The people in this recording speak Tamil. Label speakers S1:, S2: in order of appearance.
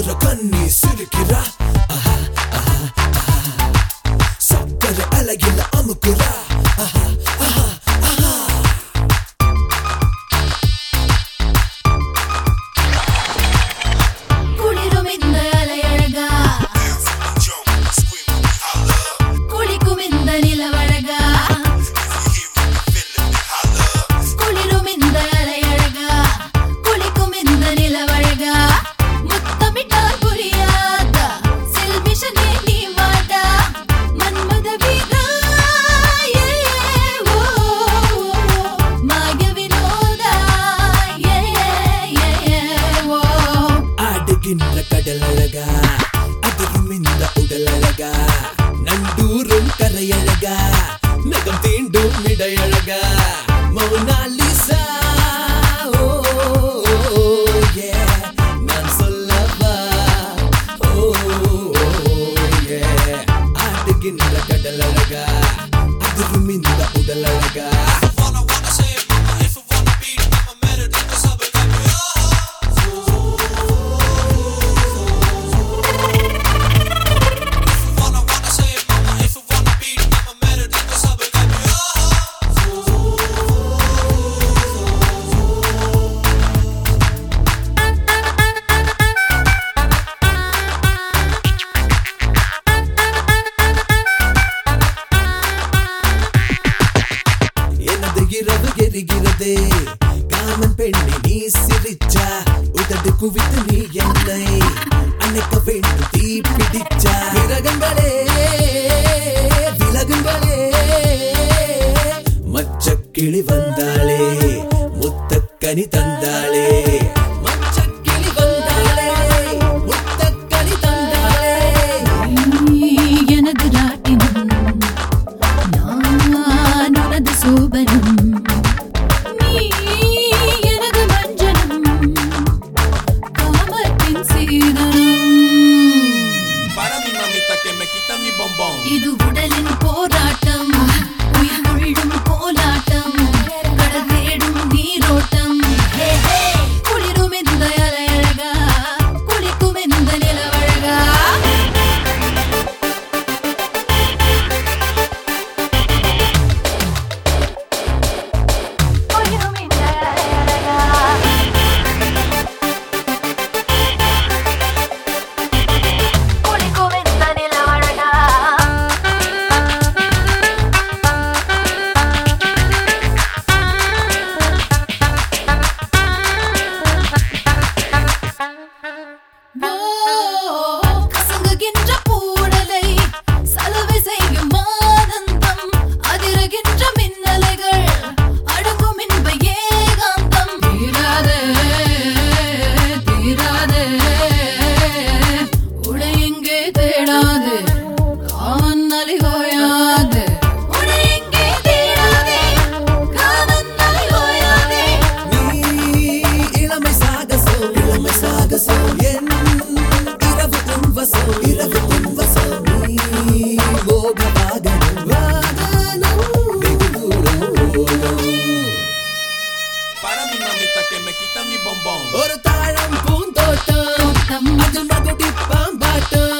S1: சிந்துர கண்ணி சிரிக்கிறா ஆஹா, ஆஹா, ஆஹா. சக்கரை அழகில அமுக்குறா ஆஹா, ஆஹா, ஆஹா.
S2: குளிரும் இந்த அலையழகா குளிக்கும் இந்த நிலவழகா குளிரும் இந்த அலையழகா குளிக்கும் இந்த நிலவழகா முத்தமிட்டால் புரியாதா செல்மிஷனே நீ வாடா மன்மத வீரா ஏ, ஏ, ஓ, மாய வினோதா ஏ, ஏ, ஏ, ஓ
S1: ஆடுகின்ற கடல் அழகா அதிரும் இந்த உடல் அழகா நண்டூரும் கரையழகா நகம் தீண்டும் இடையழகா மௌனாலிசா ஓ, ஓ, yeah. நான் சொல்லவா ஓ, yeah. ஆடுகின்ற கடல் அழகா அதிரும் இந்த உடல் அழகா எனது இரவு எரிகிறதே காமன் பெண்ணை நீ சிரிச்சா உதடு குவித்து நீ என்னை அணைக்க வேண்டும் தீ பிடிச்சா விரகங்களே விலகுங்களே மச்சக்கிளி வந்தாளே முத்தக்கனி தந்தாளே மச்சக்கிளி வந்தாளே முத்தக்கனி தந்தாளே
S2: எனது ராட்டினம் நான் உனது சோபனம் நீ எனது மஞ்சனம் காமத்தின் சீதனம்
S3: Para mi mamita que me quita mi bombón.
S2: இது உடலின் போராட்டம் உயிர் கொள்ளும் கோலாட்டம் கடல் தேடும் நீரோட்டம் ஹே, ஹே. குளிரும் இந்த அலையழகா குளிக்கும் இந்த நிலவழகா குளிரும் இந்த அலையழகா குளிக்கும் இந்த நிலவழகா கசங்குகின்ற பூடலை சலவை செய்யும் ஆனந்தம் அதிரகின்ற மின்னலைகள் அடங்கும் இன்ப ஏகாந்தம் தீராதே தீராதே உடை எங்கே தேடாது காமன் அலை ஓயாது உடை எங்கே தேடாதே காமன் அலை ஓயாதே
S1: நீ இளமை சாகசம் இளமை சாகசம் என் இரவு உன்வசம் இரவு உன்வசம் நீ மோக வாகனம் வாகனம் வெகு தூரம் போகும்.
S3: Para mi mamita que me quita mi bombón.
S1: ஒரு தாழம் பூந்தோட்டம்
S2: தோட்டம்
S1: அதில் மகுடி பாம்பாட்டம்